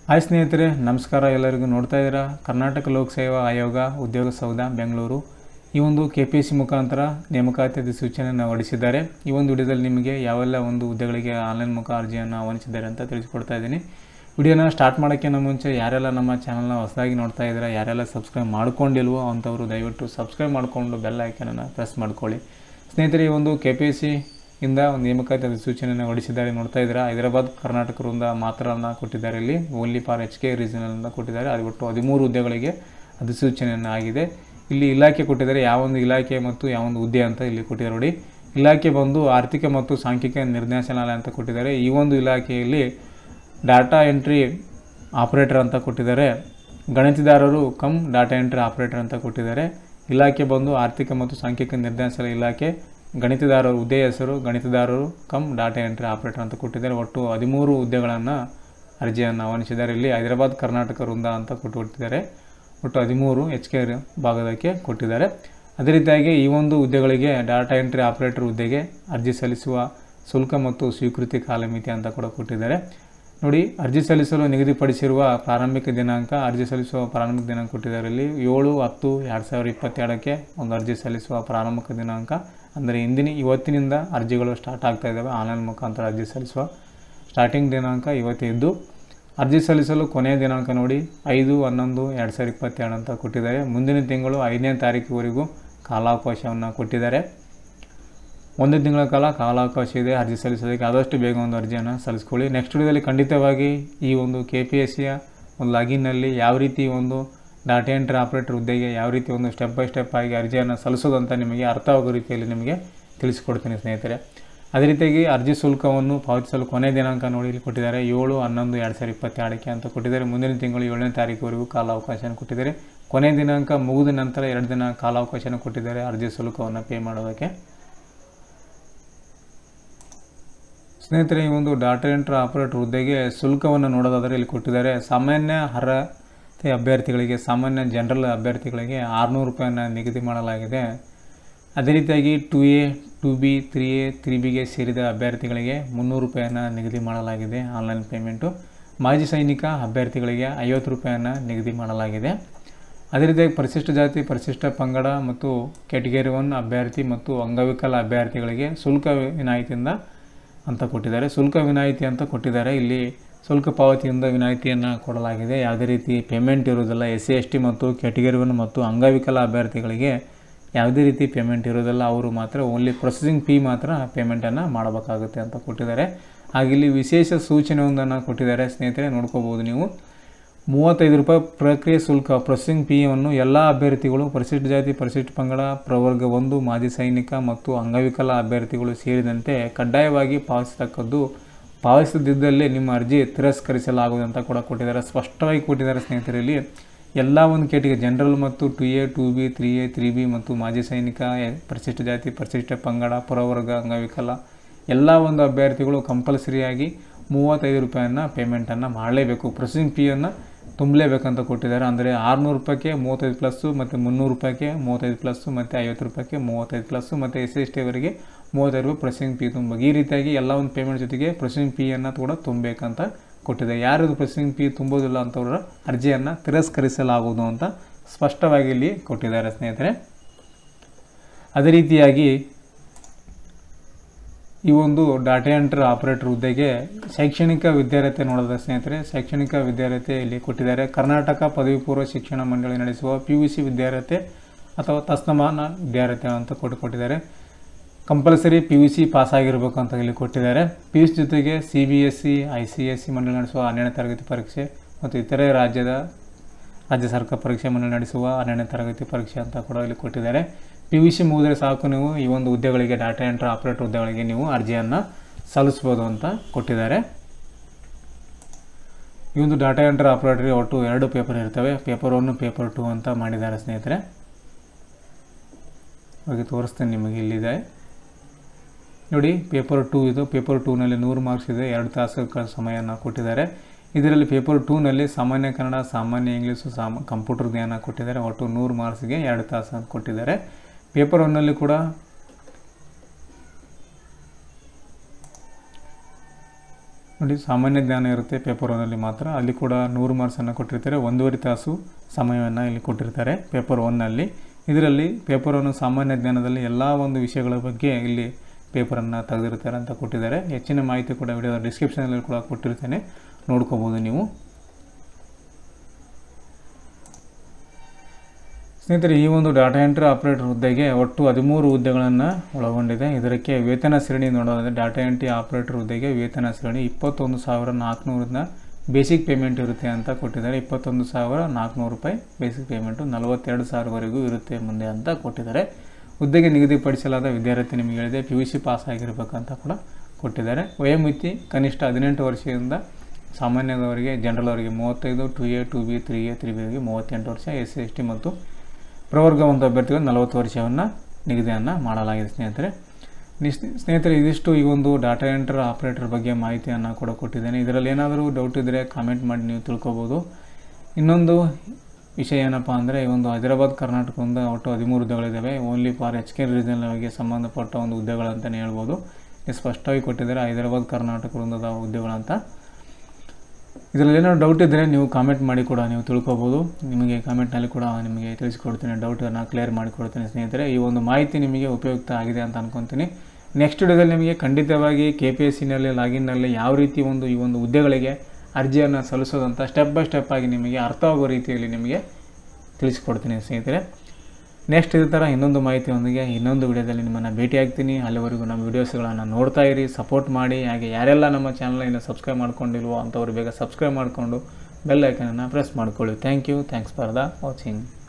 hi ಸ್ನೇಹಿತರೆ ನಮಸ್ಕಾರ ಎಲ್ಲರಿಗೂ ನೋಡ್ತಾ ಇದ್ದೀರಾ ಕರ್ನಾಟಕ ಲೋಕಸೇವಾ ಆಯೋಗ ಉದ್ಯೋಗ ಸೌಧ ಬೆಂಗಳೂರು ಈ ಒಂದು ಕೆ ಪಿ ಎಸ್ ಸಿ ಮುಖಾಂತರ ನೇಮಕಾತಿ ಅಧಿಸೂಚನೆಯನ್ನು ಹೊರಡಿಸಿದ್ದಾರೆ ಈ ಒಂದು ವಿಡಿಯೋದಲ್ಲಿ ನಿಮಗೆ ಯಾವೆಲ್ಲ ಒಂದು ಹುದ್ದೆಗಳಿಗೆ ಆನ್ಲೈನ್ ಮುಖ ಅರ್ಜಿಯನ್ನು ಆಹ್ವಾನಿಸಿದ್ದಾರೆ ಅಂತ ತಿಳಿಸ್ಕೊಡ್ತಾ ಇದ್ದೀನಿ ವಿಡಿಯೋನ ಸ್ಟಾರ್ಟ್ ಮಾಡೋಕ್ಕಿಂತ ಮುಂಚೆ ಯಾರೆಲ್ಲ ನಮ್ಮ ಚಾನಲ್ನ ಹೊಸದಾಗಿ ನೋಡ್ತಾ ಇದ್ದೀರಾ ಯಾರೆಲ್ಲ ಸಬ್ಸ್ಕ್ರೈಬ್ ಮಾಡ್ಕೊಂಡಿಲ್ವೋ ಅಂಥವರು ದಯವಿಟ್ಟು ಸಬ್ಸ್ಕ್ರೈಬ್ ಮಾಡಿಕೊಂಡು ಬೆಲ್ ಐಕನನ್ನು ಪ್ರೆಸ್ ಮಾಡ್ಕೊಳ್ಳಿ ಸ್ನೇಹಿತರೆ ಈ ಒಂದು ಕೆ ಪಿ ಎಸ್ ಸಿ ಇಂದ ಒಂದು ನೇಮಕಾತಿ ಅಧಿಸೂಚನೆಯನ್ನು ಹೊರಡಿಸಿದ್ದಾರೆ ನೋಡ್ತಾ ಇದ್ದೀರಾ ಹೈದರಾಬಾದ್ ಕರ್ನಾಟಕ ವೃಂದ ಮಾತ್ರನ ಕೊಟ್ಟಿದ್ದಾರೆ ಇಲ್ಲಿ only for H K regional ಅಂತ ಕೊಟ್ಟಿದ್ದಾರೆ ಅದು ಒಟ್ಟು ಹದಿಮೂರು ಹುದ್ದೆಗಳಿಗೆ ಅಧಿಸೂಚನೆಯನ್ನು ಆಗಿದೆ ಇಲ್ಲಿ ಇಲಾಖೆ ಕೊಟ್ಟಿದ್ದಾರೆ ಯಾವೊಂದು ಇಲಾಖೆ ಮತ್ತು ಯಾವೊಂದು ಹುದ್ದೆ ಅಂತ ಇಲ್ಲಿ ಕೊಟ್ಟಿದ್ದಾರೆ ನೋಡಿ ಇಲಾಖೆ ಬಂದು ಆರ್ಥಿಕ ಮತ್ತು ಸಾಂಖ್ಯಿಕ ನಿರ್ದೇಶನಾಲಯ ಅಂತ ಕೊಟ್ಟಿದ್ದಾರೆ ಈ ಒಂದು ಇಲಾಖೆಯಲ್ಲಿ ಡಾಟಾ ಎಂಟ್ರಿ ಆಪರೇಟರ್ ಅಂತ ಕೊಟ್ಟಿದ್ದಾರೆ ಗಣಿತದಾರರು ಕಮ್ ಡಾಟಾ ಎಂಟ್ರಿ ಆಪರೇಟರ್ ಅಂತ ಕೊಟ್ಟಿದ್ದಾರೆ ಇಲಾಖೆ ಬಂದು ಆರ್ಥಿಕ ಮತ್ತು ಸಾಂಖ್ಯಿಕ ನಿರ್ದೇಶನಾಲಯ ಇಲಾಖೆ ಗಣಿತದಾರರು ಹುದ್ದೆ ಹೆಸರು ಗಣಿತದಾರರು ಕಮ್ ಡಾಟಾ ಎಂಟ್ರಿ ಆಪರೇಟರ್ ಅಂತ ಕೊಟ್ಟಿದ್ದಾರೆ ಒಟ್ಟು ಹದಿಮೂರು ಹುದ್ದೆಗಳನ್ನು ಅರ್ಜಿಯನ್ನು ಆಹ್ವಾನಿಸಿದ್ದಾರೆ ಇಲ್ಲಿ ಹೈದರಾಬಾದ್ ಕರ್ನಾಟಕ ವೃಂದ ಅಂತ ಕೊಟ್ಟುಬಿಟ್ಟಿದ್ದಾರೆ ಒಟ್ಟು ಹದಿಮೂರು ಎಚ್ ಕೆ ಭಾಗದಕ್ಕೆ ಕೊಟ್ಟಿದ್ದಾರೆ ಅದೇ ರೀತಿಯಾಗಿ ಈ ಒಂದು ಹುದ್ದೆಗಳಿಗೆ ಡಾಟಾ ಎಂಟ್ರಿ ಆಪರೇಟರ್ ಹುದ್ದೆಗೆ ಅರ್ಜಿ ಸಲ್ಲಿಸುವ ಶುಲ್ಕ ಮತ್ತು ಸ್ವೀಕೃತಿ ಕಾಲಮಿತಿ ಅಂತ ಕೂಡ ಕೊಟ್ಟಿದ್ದಾರೆ ನೋಡಿ ಅರ್ಜಿ ಸಲ್ಲಿಸಲು ನಿಗದಿಪಡಿಸಿರುವ ಪ್ರಾರಂಭಿಕ ದಿನಾಂಕ ಅರ್ಜಿ ಸಲ್ಲಿಸುವ ಪ್ರಾರಂಭಿಕ ದಿನಾಂಕ ಕೊಟ್ಟಿದ್ದಾರೆ ಇಲ್ಲಿ ಏಳು ಹತ್ತು ಎರಡು ಸಾವಿರದ ಇಪ್ಪತ್ತೆರಡಕ್ಕೆ ಒಂದು ಅರ್ಜಿ ಸಲ್ಲಿಸುವ ಪ್ರಾರಂಭಿಕ ದಿನಾಂಕ ಅಂದರೆ ಇಂದಿನ ಇವತ್ತಿನಿಂದ ಅರ್ಜಿಗಳು ಸ್ಟಾರ್ಟ್ ಆಗ್ತಾ ಇದ್ದಾವೆ ಆನ್ಲೈನ್ ಮುಖಾಂತರ ಅರ್ಜಿ ಸಲ್ಲಿಸುವ ಸ್ಟಾರ್ಟಿಂಗ್ ದಿನಾಂಕ ಇವತ್ತೇ ಇದ್ದು ಅರ್ಜಿ ಸಲ್ಲಿಸಲು ಕೊನೆಯ ದಿನಾಂಕ ನೋಡಿ ಐದು ಹನ್ನೊಂದು ಎರಡು ಸಾವಿರದ ಇಪ್ಪತ್ತೆರಡು ಅಂತ ಕೊಟ್ಟಿದ್ದಾರೆ ಮುಂದಿನ ತಿಂಗಳು ಐದನೇ ತಾರೀಕಿವರೆಗೂ ಕಾಲಾವಕಾಶವನ್ನು ಕೊಟ್ಟಿದ್ದಾರೆ ಒಂದು ತಿಂಗಳ ಕಾಲ ಕಾಲಾವಕಾಶ ಇದೆ ಅರ್ಜಿ ಸಲ್ಲಿಸೋದಕ್ಕೆ ಆದಷ್ಟು ಬೇಗ ಒಂದು ಅರ್ಜಿಯನ್ನು ಸಲ್ಲಿಸ್ಕೊಳ್ಳಿ ನೆಕ್ಸ್ಟ್ ವಿಡಿಯೋದಲ್ಲಿ ಖಂಡಿತವಾಗಿ ಈ ಒಂದು ಕೆ ಪಿ ಎಸ್ ಸಿಯ ಒಂದು ಲಾಗಿನ್ನಲ್ಲಿ ಯಾವ ರೀತಿ ಒಂದು ಡಾಟಾ ಎಂಟ್ರಿ ಆಪರೇಟರ್ ಹುದ್ದೆಗೆ ಯಾವ ರೀತಿ ಒಂದು ಸ್ಟೆಪ್ ಬೈ ಸ್ಟೆಪ್ ಆಗಿ ಅರ್ಜಿಯನ್ನು ಸಲ್ಲಿಸೋದು ಅಂತ ನಿಮಗೆ ಅರ್ಥವಾಗೋ ರೀತಿಯಲ್ಲಿ ನಿಮಗೆ ತಿಳಿಸ್ಕೊಡ್ತೀನಿ ಸ್ನೇಹಿತರೆ ಅದೇ ರೀತಿಯಾಗಿ ಅರ್ಜಿ ಶುಲ್ಕವನ್ನು ಪಾವತಿಸಲು ಕೊನೆ ದಿನಾಂಕ ನೋಡಿ ಇಲ್ಲಿ ಕೊಟ್ಟಿದ್ದಾರೆ ಏಳು ಹನ್ನೊಂದು ಎರಡು ಸಾವಿರದ ಇಪ್ಪತ್ತೆರಡಕ್ಕೆ ಅಂತ ಕೊಟ್ಟಿದ್ದಾರೆ ಮುಂದಿನ ತಿಂಗಳು ಏಳನೇ ತಾರೀಕುವರೆಗೂ ಕಾಲಾವಕಾಶನ ಕೊಟ್ಟಿದ್ದಾರೆ ಕೊನೆ ದಿನಾಂಕ ಮುಗಿದ ನಂತರ ಎರಡು ದಿನ ಕಾಲಾವಕಾಶನ ಕೊಟ್ಟಿದ್ದಾರೆ ಅರ್ಜಿ ಶುಲ್ಕವನ್ನು ಪೇ ಮಾಡೋದಕ್ಕೆ ಸ್ನೇಹಿತರೆ ಈ ಒಂದು ಡಾಟಾ ಎಂಟ್ರಿ ಆಪರೇಟರ್ ಹುದ್ದೆಗೆ ಶುಲ್ಕವನ್ನು ನೋಡೋದಾದರೆ ಇಲ್ಲಿ ಕೊಟ್ಟಿದ್ದಾರೆ ಸಾಮಾನ್ಯ ಅರ್ಹತೆ ಅಭ್ಯರ್ಥಿಗಳಿಗೆ ಸಾಮಾನ್ಯ ಜನರಲ್ ಅಭ್ಯರ್ಥಿಗಳಿಗೆ ಆರುನೂರು ರೂಪಾಯಿಯನ್ನು ನಿಗದಿ ಮಾಡಲಾಗಿದೆ ಅದೇ ರೀತಿಯಾಗಿ two A two B three A three ಬಿಗೆ ಸೇರಿದ ಅಭ್ಯರ್ಥಿಗಳಿಗೆ ಮುನ್ನೂರು ರೂಪಾಯಿಯನ್ನು ನಿಗದಿ ಮಾಡಲಾಗಿದೆ ಆನ್ಲೈನ್ ಪೇಮೆಂಟು ಮಾಜಿ ಸೈನಿಕ ಅಭ್ಯರ್ಥಿಗಳಿಗೆ ಐವತ್ತು ರೂಪಾಯಿಯನ್ನು ನಿಗದಿ ಮಾಡಲಾಗಿದೆ ಅದೇ ರೀತಿಯಾಗಿ ಪರಿಶಿಷ್ಟ ಜಾತಿ ಪರಿಶಿಷ್ಟ ಪಂಗಡ ಮತ್ತು ಕೆಟಗರಿ ಒನ್ ಅಭ್ಯರ್ಥಿ ಮತ್ತು ಅಂಗವಿಕಲ ಅಭ್ಯರ್ಥಿಗಳಿಗೆ ಶುಲ್ಕ ವಿನಾಯಿತಿಯಿಂದ ಅಂತ ಕೊಟ್ಟಿದ್ದಾರೆ ಶುಲ್ಕ ವಿನಾಯಿತಿ ಅಂತ ಕೊಟ್ಟಿದ್ದಾರೆ ಇಲ್ಲಿ ಶುಲ್ಕ ಪಾವತಿಯಿಂದ ವಿನಾಯಿತಿಯನ್ನು ಕೊಡಲಾಗಿದೆ ಯಾವುದೇ ರೀತಿ ಪೇಮೆಂಟ್ ಇರೋದಿಲ್ಲ ಎಸ್ ಸಿ ಎಸ್ ಟಿ ಮತ್ತು ಕೆಟಗರಿ ಒನ್ ಮತ್ತು ಅಂಗವಿಕಲ ಅಭ್ಯರ್ಥಿಗಳಿಗೆ ಯಾವುದೇ ರೀತಿ ಪೇಮೆಂಟ್ ಇರೋದಿಲ್ಲ ಅವರು ಮಾತ್ರ ಓನ್ಲಿ ಪ್ರೊಸೆಸಿಂಗ್ ಫೀ ಮಾತ್ರ ಪೇಮೆಂಟನ್ನು ಮಾಡಬೇಕಾಗುತ್ತೆ ಅಂತ ಕೊಟ್ಟಿದ್ದಾರೆ ಹಾಗೆ ಇಲ್ಲಿ ವಿಶೇಷ ಸೂಚನೆಯೊಂದನ್ನು ಕೊಟ್ಟಿದ್ದಾರೆ ಸ್ನೇಹಿತರೆ ನೋಡ್ಕೋಬೋದು ನೀವು ಮೂವತ್ತೈದು ರೂಪಾಯಿ ಪ್ರಕ್ರಿಯೆ ಶುಲ್ಕ ಪ್ರೊಸೆಸಿಂಗ್ ಫೀಯನ್ನು ಎಲ್ಲ ಅಭ್ಯರ್ಥಿಗಳು ಪರಿಶಿಷ್ಟ ಜಾತಿ ಪರಿಶಿಷ್ಟ ಪಂಗಡ ಪ್ರವರ್ಗ ಒಂದು ಮಾಜಿ ಸೈನಿಕ ಮತ್ತು ಅಂಗವಿಕಲ ಅಭ್ಯರ್ಥಿಗಳು ಸೇರಿದಂತೆ ಕಡ್ಡಾಯವಾಗಿ ಪಾವತಿಸತಕ್ಕದ್ದು ಪಾವತಿಸದಿದ್ದಲ್ಲಿ ನಿಮ್ಮ ಅರ್ಜಿ ತಿರಸ್ಕರಿಸಲಾಗುವುದು ಅಂತ ಕೂಡ ಕೊಟ್ಟಿದ್ದಾರೆ ಸ್ಪಷ್ಟವಾಗಿ ಕೊಟ್ಟಿದ್ದಾರೆ ಸ್ನೇಹಿತರಲ್ಲಿ ಎಲ್ಲ ಒಂದು ಕೇಟಿಗೆ ಜನರಲ್ ಮತ್ತು two A two B three A three B ಮತ್ತು ಮಾಜಿ ಸೈನಿಕ ಎ- ಪರಿಶಿಷ್ಟ ಜಾತಿ ಪರಿಶಿಷ್ಟ ಪಂಗಡ ಪ್ರವರ್ಗ ಅಂಗವಿಕಲ ಎಲ್ಲ ಒಂದು ಅಭ್ಯರ್ಥಿಗಳು ಕಂಪಲ್ಸರಿಯಾಗಿ ಮೂವತ್ತೈದು ರೂಪಾಯಿಯನ್ನು ಪೇಮೆಂಟನ್ನು ಮಾಡಲೇಬೇಕು ಪ್ರೊಸೆಸಿಂಗ್ ಫೀಯನ್ನು ತುಂಬಲೇಬೇಕಂತ ಕೊಟ್ಟಿದ್ದಾರೆ ಅಂದರೆ ಆರುನೂರು ರೂಪಾಯಿಗೆ ಮೂವತ್ತೈದು ಪ್ಲಸ್ಸು ಮತ್ತು ಮುನ್ನೂರು ರೂಪಾಯಿಗೆ ಮೂವತ್ತೈದು ಪ್ಲಸ್ಸು ಮತ್ತು ಐವತ್ತು ರೂಪಾಯಿಗೆ ಮೂವತ್ತೈದು ಪ್ಲಸ್ಸು ಮತ್ತು ಎಸ್ ಎಸ್ ಟಿ ಅವರಿಗೆ ಮೂವತ್ತೈದು ರೂಪಾಯಿ ಪ್ರೊಸೆಸಿಂಗ್ ಫೀ ತುಂಬ ಈ ರೀತಿಯಾಗಿ ಎಲ್ಲ ಒಂದು ಪೇಮೆಂಟ್ ಜೊತೆಗೆ ಪ್ರೊಸೆಸಿಂಗ್ ಫೀಯನ್ನು ಕೂಡ ತುಂಬಬೇಕಂತ ಕೊಟ್ಟಿದೆ ಯಾರು ಪ್ರೊಸೆಸಿಂಗ್ ಫೀ ತುಂಬೋದಿಲ್ಲ ಅಂತವರ ಅರ್ಜಿಯನ್ನು ತಿರಸ್ಕರಿಸಲಾಗುವುದು ಅಂತ ಸ್ಪಷ್ಟವಾಗಿ ಇಲ್ಲಿ ಕೊಟ್ಟಿದ್ದಾರೆ ಸ್ನೇಹಿತರೆ ಅದೇ ರೀತಿಯಾಗಿ ಈ ಒಂದು ಡಾಟಾ ಎಂಟ್ರಿ ಆಪರೇಟರ್ ಹುದ್ದೆಗೆ ಶೈಕ್ಷಣಿಕ ವಿದ್ಯಾರ್ಹತೆ ನೋಡೋದ ಸ್ನೇಹಿತರೆ ಶೈಕ್ಷಣಿಕ ವಿದ್ಯಾರ್ಹತೆ ಇಲ್ಲಿ ಕೊಟ್ಟಿದ್ದಾರೆ ಕರ್ನಾಟಕ ಪದವಿ ಪೂರ್ವ ಶಿಕ್ಷಣ ಮಂಡಳಿ ನಡೆಸುವ ಪಿ ಯು ಸಿ ವಿದ್ಯಾರ್ಹತೆ ಅಥವಾ ತಸ್ತಮಾನ ವಿದ್ಯಾರ್ಹತೆ ಅಂತ ಕೊಟ್ಟು ಕೊಟ್ಟಿದ್ದಾರೆ compulsory P U C pass ಆಗಿರಬೇಕು ಅಂತ ಇಲ್ಲಿ ಕೊಟ್ಟಿದ್ದಾರೆ ಪಿ ಯು ಸಿ ಜೊತೆಗೆ C B S C I C S C ಮಂಡಳಿ ನಡೆಸುವ ಹನ್ನೆರಡನೇ ತರಗತಿ ಪರೀಕ್ಷೆ ಮತ್ತು ಇತರೆ ರಾಜ್ಯದ ರಾಜ್ಯ ಸರ್ಕಾರ ಪರೀಕ್ಷೆ ಮಂಡಳಿ ನಡೆಸುವ ಹನ್ನೆರಡನೇ ತರಗತಿ ಪರೀಕ್ಷೆ ಅಂತ ಕೂಡ ಇಲ್ಲಿ ಕೊಟ್ಟಿದ್ದಾರೆ ಪಿ ಯು ಸಿ ಮುಗಿದ್ರೆ ಸಾಕು ನೀವು ಈ ಒಂದು ಹುದ್ದೆಗಳಿಗೆ ಡಾಟಾ ಎಂಟ್ರಿ ಆಪರೇಟರ್ ಹುದ್ದೆಗಳಿಗೆ ನೀವು ಅರ್ಜಿಯನ್ನು ಸಲ್ಲಿಸ್ಬೋದು ಅಂತ ಕೊಟ್ಟಿದ್ದಾರೆ ಈ ಒಂದು ಡಾಟಾ ಎಂಟ್ರಿ ಆಪರೇಟರ್ಗೆ ಒಟ್ಟು ಎರಡು ಪೇಪರ್ ಇರ್ತವೆ ಪೇಪರ್ ಒನ್ ಪೇಪರ್ ಟು ಅಂತ ಮಾಡಿದ್ದಾರೆ ಸ್ನೇಹಿತರೆ ಹಾಗೆ ತೋರಿಸ್ತೇನೆ ನಿಮಗೆ ಇಲ್ಲಿದೆ ನೋಡಿ ಪೇಪರ್ ಟೂ ಇದು ಪೇಪರ್ ಟೂನಲ್ಲಿ ನೂರು ಮಾರ್ಕ್ಸ್ ಇದೆ ಎರಡು ತಾಸುಗಳ ಸಮಯನ ಕೊಟ್ಟಿದ್ದಾರೆ ಇದರಲ್ಲಿ ಪೇಪರ್ ಟೂನಲ್ಲಿ ಸಾಮಾನ್ಯ ಕನ್ನಡ ಸಾಮಾನ್ಯ ಇಂಗ್ಲೀಷು ಸಾಮ ಕಂಪ್ಯೂಟರ್ ಜ್ಞಾನ ಕೊಟ್ಟಿದ್ದಾರೆ ಒಟ್ಟು ನೂರು ಮಾರ್ಕ್ಸ್ಗೆ ಎರಡು ತಾಸು ಅಂತ ಕೊಟ್ಟಿದ್ದಾರೆ ಪೇಪರ್ ಒನ್ನಲ್ಲಿ ಕೂಡ ನೋಡಿ ಸಾಮಾನ್ಯ ಜ್ಞಾನ ಇರುತ್ತೆ ಪೇಪರ್ ಒನ್ನಲ್ಲಿ ಮಾತ್ರ ಅಲ್ಲಿ ಕೂಡ ನೂರು ಮಾರ್ಕ್ಸನ್ನು ಕೊಟ್ಟಿರ್ತಾರೆ ಒಂದೂವರೆ ತಾಸು ಸಮಯವನ್ನು ಇಲ್ಲಿ ಕೊಟ್ಟಿರ್ತಾರೆ ಪೇಪರ್ ಒನ್ನಲ್ಲಿ ಇದರಲ್ಲಿ ಪೇಪರ್ ಒನ್ ಸಾಮಾನ್ಯ ಜ್ಞಾನದಲ್ಲಿ ಎಲ್ಲ ಒಂದು ವಿಷಯಗಳ ಬಗ್ಗೆ ಇಲ್ಲಿ ಪೇಪರನ್ನು ತೆಗೆದಿರ್ತಾರೆ ಅಂತ ಕೊಟ್ಟಿದ್ದಾರೆ ಹೆಚ್ಚಿನ ಮಾಹಿತಿ ಕೂಡ ವಿಡಿಯೋ ಡಿಸ್ಕ್ರಿಪ್ಷನಲ್ಲಿ ಕೂಡ ಕೊಟ್ಟಿರ್ತೇನೆ ನೋಡ್ಕೋಬೋದು ನೀವು ಸ್ನೇಹಿತರೆ ಈ ಒಂದು ಡಾಟಾ ಎಂಟ್ರಿ ಆಪರೇಟರ್ ಹುದ್ದೆಗೆ ಒಟ್ಟು ಹದಿಮೂರು ಹುದ್ದೆಗಳನ್ನು ಒಳಗೊಂಡಿದೆ ಇದಕ್ಕೆ ವೇತನ ಶ್ರೇಣಿ ನೋಡೋದಾದರೆ ಡಾಟಾ ಎಂಟ್ರಿ ಆಪರೇಟರ್ ಹುದ್ದೆಗೆ ವೇತನ ಶ್ರೇಣಿ ಇಪ್ಪತ್ತೊಂದು ಸಾವಿರ ನಾಲ್ಕುನೂರನ್ನ ಬೇಸಿಕ್ ಪೇಮೆಂಟ್ ಇರುತ್ತೆ ಅಂತ ಕೊಟ್ಟಿದ್ದಾರೆ ಇಪ್ಪತ್ತೊಂದು ಸಾವಿರ ನಾಲ್ಕುನೂರು ರೂಪಾಯಿ ಬೇಸಿಕ್ ಪೇಮೆಂಟು ನಲವತ್ತೆರಡು ಸಾವಿರವರೆಗೂ ಇರುತ್ತೆ ಮುಂದೆ ಅಂತ ಕೊಟ್ಟಿದ್ದಾರೆ ಹುದ್ದೆಗೆ ನಿಗದಿಪಡಿಸಲಾದ ವಿದ್ಯಾರ್ಥಿ ನಿಮಗೆ ಹೇಳಿದೆ ಪಿ ಯು ಸಿ ಪಾಸ್ ಆಗಿರಬೇಕಂತ ಕೂಡ ಕೊಟ್ಟಿದ್ದಾರೆ ವಯೋಮಿತಿ ಕನಿಷ್ಠ ಹದಿನೆಂಟು ವರ್ಷದಿಂದ ಸಾಮಾನ್ಯದವರಿಗೆ ಜನರಲ್ ಅವರಿಗೆ ಮೂವತ್ತೈದು two A two B three A three ಬಿಗೆ ಮೂವತ್ತೆಂಟು ವರ್ಷ ಎಸ್ ಸಿ ಎಸ್ ಟಿ ಮತ್ತು ಪ್ರವರ್ಗ ಒಂದು ಅಭ್ಯರ್ಥಿಗಳು ನಲವತ್ತು ವರ್ಷವನ್ನು ನಿಗದಿಯನ್ನು ಮಾಡಲಾಗಿದೆ ಸ್ನೇಹಿತರೆ ನಿಸ್ ಸ್ನೇಹಿತರೆ ಇದಿಷ್ಟು ಈ ಒಂದು ಡಾಟಾ ಎಂಟರ್ ಆಪ್ರೇಟರ್ ಬಗ್ಗೆ ಮಾಹಿತಿಯನ್ನು ಕೂಡ ಕೊಟ್ಟಿದ್ದೇನೆ ಇದರಲ್ಲಿ ಏನಾದರೂ ಡೌಟ್ ಇದ್ದರೆ ಕಾಮೆಂಟ್ ಮಾಡಿ ನೀವು ತಿಳ್ಕೊಬೋದು ಇನ್ನೊಂದು ವಿಷಯ ಏನಪ್ಪ ಅಂದರೆ ಈ ಒಂದು ಹೈದರಾಬಾದ್ ಕರ್ನಾಟಕದಿಂದ ಒಟ್ಟು ಹದಿಮೂರು ಹುದ್ದೆಗಳಿದ್ದಾವೆ ಓನ್ಲಿ ಫಾರ್ ಎಚ್ ಕೆ ರೀಜನಲ್ಗೆ ಸಂಬಂಧಪಟ್ಟ ಒಂದು ಹುದ್ದೆಗಳಂತಲೇ ಹೇಳ್ಬೋದು ಇದು ಸ್ಪಷ್ಟವಾಗಿ ಕೊಟ್ಟಿದ್ದಾರೆ ಹೈದರಾಬಾದ್ ಕರ್ನಾಟಕ ವೃಂದದ ಹುದ್ದೆಗಳಂತ ಇದರಲ್ಲಿ ಏನಾದ್ರು ಡೌಟ್ ಇದ್ದರೆ ನೀವು ಕಾಮೆಂಟ್ ಮಾಡಿ ಕೂಡ ನೀವು ತಿಳ್ಕೊಬೋದು ನಿಮಗೆ ಕಾಮೆಂಟ್ನಲ್ಲಿ ಕೂಡ ನಿಮಗೆ ತಿಳಿಸ್ಕೊಡ್ತೀನಿ ಡೌಟನ್ನು ಕ್ಲಿಯರ್ ಮಾಡಿಕೊಡ್ತೀನಿ ಸ್ನೇಹಿತರೆ ಈ ಒಂದು ಮಾಹಿತಿ ನಿಮಗೆ ಉಪಯುಕ್ತ ಆಗಿದೆ ಅಂತ ಅನ್ಕೊತೀನಿ ನೆಕ್ಸ್ಟ್ ವಿಡಿಯೋದಲ್ಲಿ ನಿಮಗೆ ಖಂಡಿತವಾಗಿ ಕೆ ಪಿ ಎಸ್ ಸಿನಲ್ಲಿ ಲಾಗಿನ್ನಲ್ಲಿ ಯಾವ ರೀತಿ ಒಂದು ಈ ಒಂದು ಹುದ್ದೆಗಳಿಗೆ ಅರ್ಜಿಯನ್ನು ಸಲ್ಲಿಸೋದಂತ ಸ್ಟೆಪ್ ಬೈ ಸ್ಟೆಪ್ ಆಗಿ ನಿಮಗೆ ಅರ್ಥವಾಗೋ ರೀತಿಯಲ್ಲಿ ನಿಮಗೆ ತಿಳಿಸ್ಕೊಡ್ತೀನಿ ಸ್ನೇಹಿತರೆ ನೆಕ್ಸ್ಟ್ ಇದೇ ಥರ ಇನ್ನೊಂದು ಮಾಹಿತಿಯೊಂದಿಗೆ ಇನ್ನೊಂದು ವಿಡಿಯೋದಲ್ಲಿ ನಿಮ್ಮನ್ನು ಭೇಟಿ ಆಗ್ತೀನಿ ಅಲ್ಲಿವರೆಗೂ ನಮ್ಮ ವೀಡಿಯೋಸ್ಗಳನ್ನು ನೋಡ್ತಾ ಇರಿ ಸಪೋರ್ಟ್ ಮಾಡಿ ಹಾಗೆ ಯಾರೆಲ್ಲ ನಮ್ಮ ಚಾನಲ್ ಇನ್ನು ಸಬ್ಸ್ಕ್ರೈಬ್ ಮಾಡ್ಕೊಂಡಿಲ್ವೋ ಅಂಥವ್ರು ಬೇಗ ಸಬ್ಸ್ಕ್ರೈಬ್ ಮಾಡಿಕೊಂಡು ಬೆಲ್ ಐಕನನ್ನು ಪ್ರೆಸ್ ಮಾಡ್ಕೊಳ್ಳಿ thank you thanks for the watching